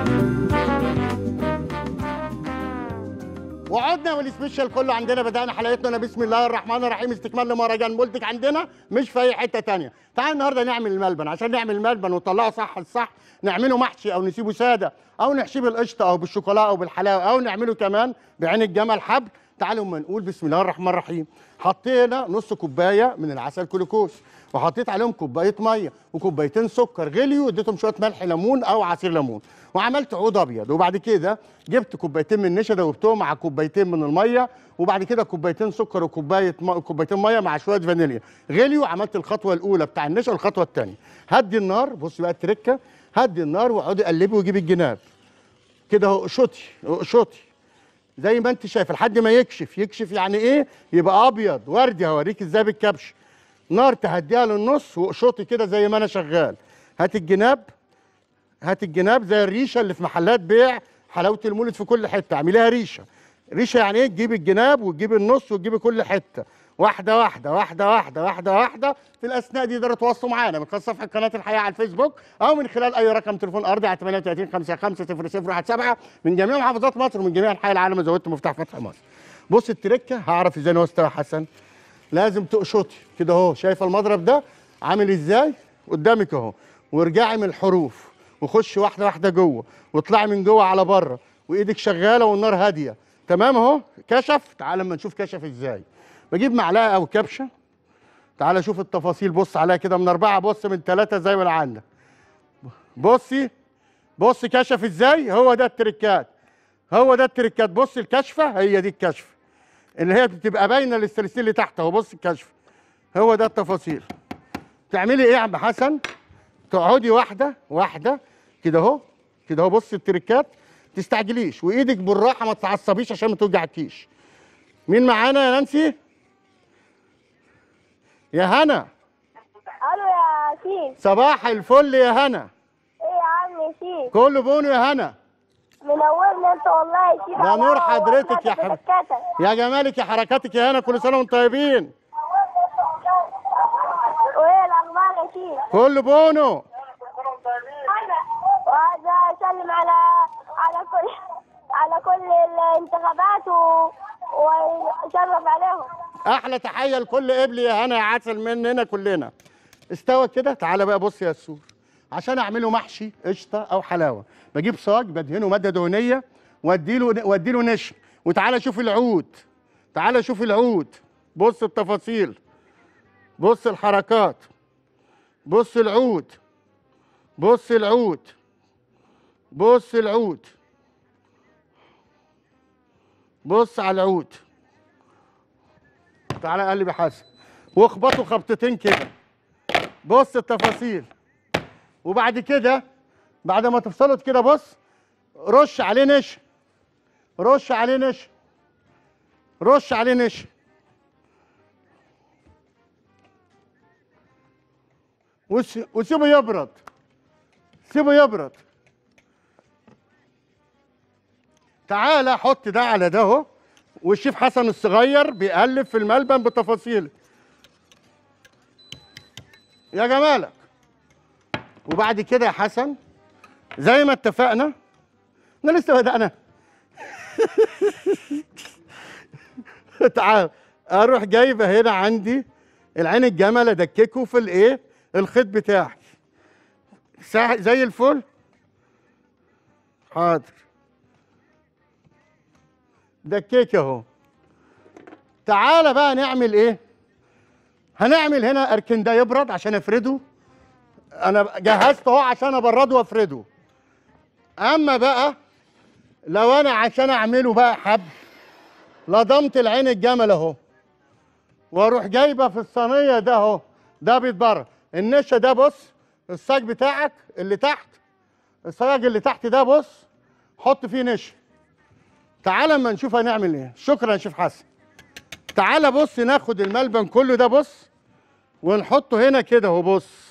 وعدنا والسبيشال كله عندنا بدأنا حلقتنا بسم الله الرحمن الرحيم استكمال لمهرجان بولتك عندنا مش في اي حته تانية تعال النهارده نعمل الملبن عشان نعمل الملبن ونطلعه صح الصح نعمله محشي او نسيبه ساده او نحشيه بالقشطه او بالشوكولاته او بالحلاوه او نعمله كمان بعين الجمل حبل تعالوا اما نقول بسم الله الرحمن الرحيم حطينا نص كوبايه من العسل كلوكوز وحطيت عليهم كوبايه ميه وكوبايتين سكر غليوا واديتهم شويه ملح ليمون او عصير ليمون وعملت عود ابيض وبعد كده جبت كوبايتين من النشا دوبتهم مع كوبايتين من الميه وبعد كده كوبايتين سكر وكوبايه م... كوبايتين ميه مع شويه فانيليا غليوا عملت الخطوه الاولى بتاع النشا والخطوه الثانيه هدي النار بص بقى التركه هدي النار واقعدي قلبي وجيبي الجناب كده اهو قشطي قشطي زي ما انت شايف لحد ما يكشف يكشف يعني ايه يبقى ابيض وردي هوريك ازاي بالكبش نار تهديها للنص وقشطي كده زي ما انا شغال هات الجناب هات الجناب زي الريشه اللي في محلات بيع حلاوه المولد في كل حته اعمليها ريشه ريشه يعني ايه تجيبي الجناب وتجيبي النص وتجيبي كل حته واحده واحده واحده واحده واحده واحده في الاثناء دي تقدروا تواصلوا معانا من خلال صفحه قناه الحياه على الفيسبوك او من خلال اي رقم تليفون ارضي على 38 55 0017 من جميع محافظات مصر ومن جميع انحاء العالم زودت مفتاح فتح مصر بص التركه هعرف ازاي ان هو استوى حسن لازم تقشطي كده اهو شايفه المضرب ده عامل ازاي قدامك اهو وارجعي من الحروف وخش واحده واحده جوه واطلعي من جوه على بره وايدك شغاله والنار هاديه تمام اهو كشف تعال اما نشوف كشف ازاي بجيب معلقه او كبشه تعال شوف التفاصيل بص عليها كده من اربعه بص من ثلاثه زي ما عندك بصي بص كشف ازاي هو ده التركات هو ده التركات بص الكشفه هي دي الكشفه اللي هي بتبقى باينه للسلسله اللي تحت اهو بص الكشف هو ده التفاصيل تعملي ايه يا عم حسن تقعدي واحده واحده كده اهو كده اهو بص التركات تستعجليش وايدك بالراحه ما تعصبيش عشان ما توجعكيش مين معانا يا نانسي يا هنا الو يا سيف صباح الفل يا هنا ايه يا عم سيف كله بونو يا هنا منورنا انت والله يا سيف ده على نور الهوا حضرتك يا وأحمد حبيبي. بتكاتك. يا جمالك يا حركاتك يا هنا كل سنه وانتم طيبين وايه الاخبار يا سيف كله بونو وعايز اسلم على على كل على كل الانتخابات و... واشرف عليهم احلى تحيه لكل قبل يا هنا يا عسل مننا كلنا استوى كده تعالى بقى بص يا السور عشان اعمله محشي قشطه او حلاوه بجيب صاج بدهنه ماده دهنيه واديله واديله نشا وتعالى شوف العود تعالى شوف العود بص التفاصيل بص الحركات بص العود بص العود بص العود بص على العود تعالى قلب يا حسن واخبطوا خبطتين كده بص التفاصيل وبعد كده بعد ما تفصلوا كده بص رش عليه نشا رش عليه نشا رش عليه نشا وس- وسيبه يبرد سيبه يبرد تعالى حط ده على ده اهو والشيف حسن الصغير بيقلب في الملبن بتفاصيله يا جمالك وبعد كده يا حسن زي ما اتفقنا احنا لسه بدأنا تعال اروح جايبه هنا عندي العين الجمل ادككه في الايه الخيط بتاعي سا- زي الفل حاضر دكيك اهو تعالى بقى نعمل ايه هنعمل هنا اركن ده يبرد عشان افرده انا جهزته اهو عشان ابرده وافرده اما بقى لو انا عشان اعمله بقى حب لضمت العين الجمل اهو واروح جايبه في الصينيه ده اهو ده بيتبرد النشا ده بص الصاج بتاعك اللي تحت الصاج اللي تحت ده بص حط فيه نشا تعالى اما نشوف هنعمل ايه شكرا يا شيف حسن تعالى بص ناخد الملبن كله ده بص ونحطه هنا كده اهو بص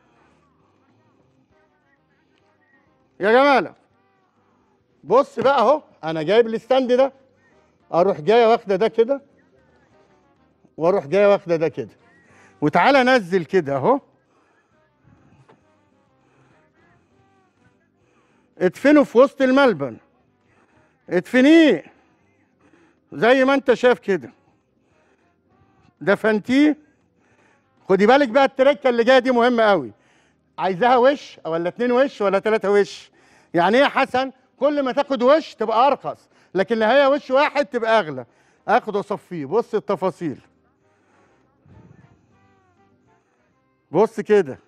يا جماله بص بقى اهو انا جايب الستاند ده اروح جايه واخده ده كده واروح جايه واخده ده كده وتعالى نزل كده اهو ادفنه في وسط الملبن ادفنيه زي ما انت شايف كده دفنتيه خدي بالك بقى التركه اللي جايه دي مهمه قوي عايزاها وش ولا اتنين وش ولا تلاته وش يعني ايه يا حسن كل ما تاخد وش تبقى ارخص لكن لو هي وش واحد تبقى اغلى اخد واصفيه بص التفاصيل بص كده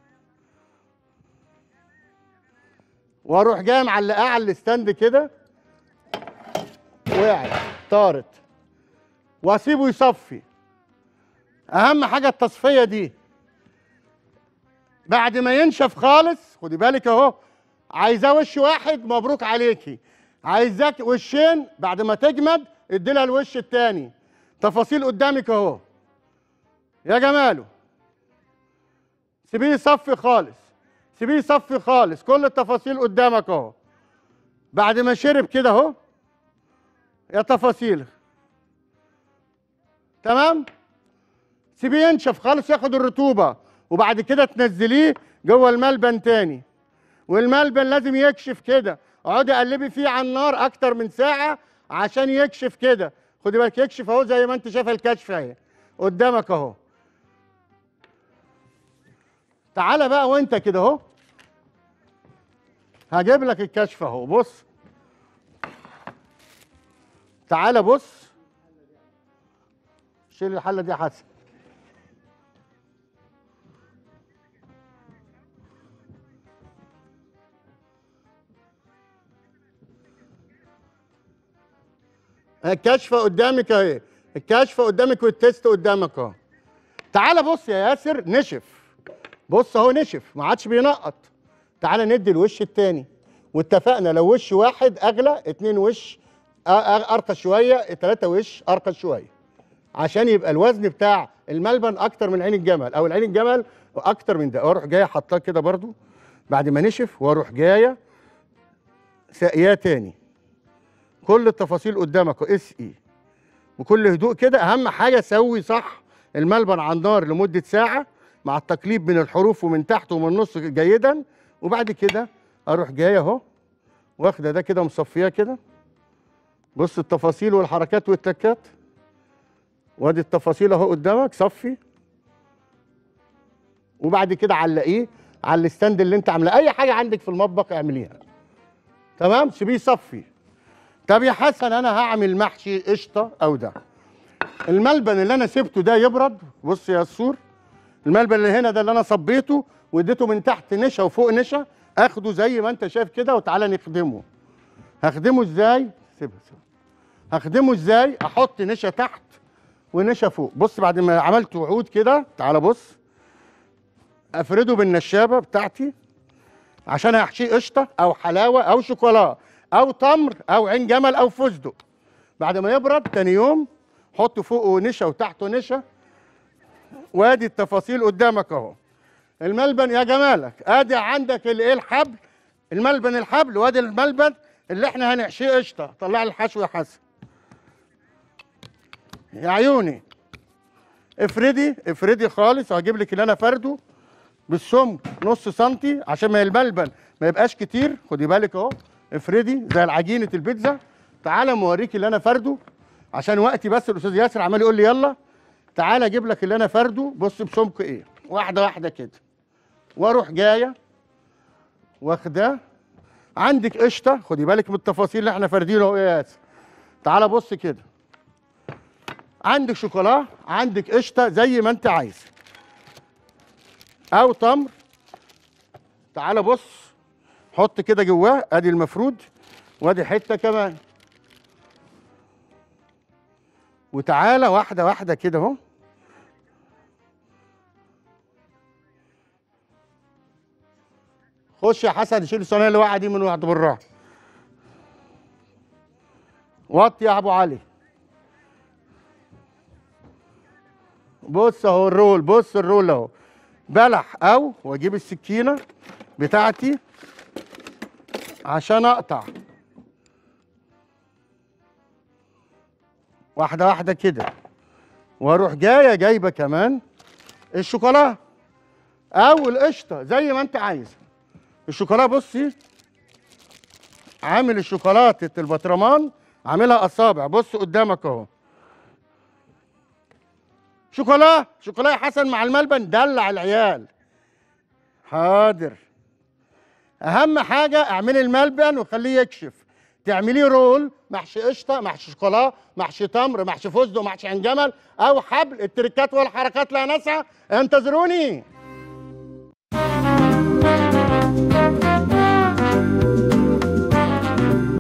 واروح جاي معلقاه على الستاند كده وقعت طارت واسيبه يصفي اهم حاجه التصفيه دي بعد ما ينشف خالص خدي بالك اهو عايزاه وش واحد مبروك عليكي عايزاك وشين بعد ما تجمد ادي لها الوش التاني تفاصيل قدامك اهو يا جماله سيبيه يصفي خالص سيبيه يصفي خالص كل التفاصيل قدامك اهو بعد ما شرب كده اهو يا تفاصيل تمام سيبيه ينشف خالص ياخد الرطوبه وبعد كده تنزليه جوه الملبن تاني والملبن لازم يكشف كده اقعدي قلبي فيه على النار اكتر من ساعه عشان يكشف كده خدي بالك يكشف اهو زي ما انت شايفه الكشف اهي قدامك اهو تعالى بقى وانت كده اهو هجيب لك الكشف اهو بص تعالى بص شيل الحله دي يا حسن الكشفه قدامك اهي الكشفه قدامك والتست قدامك اهو تعالى بص يا ياسر نشف بص اهو نشف ما عادش بينقط تعالى ندي الوش التاني واتفقنا لو وش واحد اغلى اتنين وش أ- أ- ارقى شويه تلاته وش ارقى شويه عشان يبقى الوزن بتاع الملبن اكتر من عين الجمل او العين الجمل اكتر من ده واروح جاي حاطاه كده برضو بعد ما نشف واروح جايه ساقياه تاني كل التفاصيل قدامك اسقي بكل هدوء كده اهم حاجه سوي صح الملبن على النار لمده ساعه مع التقليب من الحروف ومن تحت ومن النص جيدا وبعد كده اروح جاي اهو واخده ده كده مصفياه كده بص التفاصيل والحركات والتكات وادي التفاصيل اهو قدامك صفي وبعد كده علقيه على الستاند اللي انت عاملاه اي حاجه عندك في المطبخ اعمليها تمام سيبيه يصفي طب يا حسن انا هعمل محشي قشطه او ده الملبن اللي انا سبته ده يبرد بص يا السور الملبن اللي هنا ده اللي انا صبيته واديته من تحت نشا وفوق نشا اخده زي ما انت شايف كده وتعالى نخدمه هخدمه ازاي سيبها سيبها هخدمه ازاي احط نشا تحت ونشا فوق بص بعد ما عملت وعود كده تعالى بص افرده بالنشابه بتاعتي عشان هحشيه قشطه او حلاوه او شوكولا او تمر او عين جمل او فستق بعد ما يبرد تاني يوم حط فوقه نشا وتحته نشا وادي التفاصيل قدامك اهو الملبن يا جمالك ادي عندك الايه الحبل الملبن الحبل وادي الملبن اللي احنا هنحشيه قشطه طلع لي الحشو يا حسن يا عيوني افردي افردي خالص وهجيب لك اللي انا فرده بالسمك نص سنتي عشان ما الملبن ما يبقاش كتير خدي بالك اهو افردي زي العجينه البيتزا تعالى موريك اللي انا فرده عشان وقتي بس الاستاذ ياسر عمال يقول لي يلا تعالى اجيب لك اللي انا فرده بص بسمك ايه واحده واحده كده واروح جايه واخداه عندك قشطه خدي بالك من التفاصيل اللي احنا فاردينه اهو يا ياسر تعالى بص كده عندك شوكولا عندك قشطه زي ما انت عايز او تمر تعالى بص حط كده جواه ادي المفرود وادي حته كمان وتعالى واحده واحده كده اهو خش يا حسن شيل الصينيه اللي واقعه دي من واحد بالراحه وطي يا ابو علي بص اهو الرول بص الرول اهو بلح او واجيب السكينه بتاعتي عشان اقطع واحده واحده كده واروح جايه جايبه كمان الشوكولا او القشطه زي ما انت عايز الشوكولا بصي عامل الشوكولاته البطرمان عاملها اصابع بص قدامك اهو شوكولا شوكولا يا حسن مع الملبن دلع العيال حاضر اهم حاجه اعملي الملبن وخليه يكشف تعمليه رول محشي قشطه محشي شوكولا محشي تمر محشي فستق محشي عين جمل او حبل التركات والحركات لا نسعى انتظروني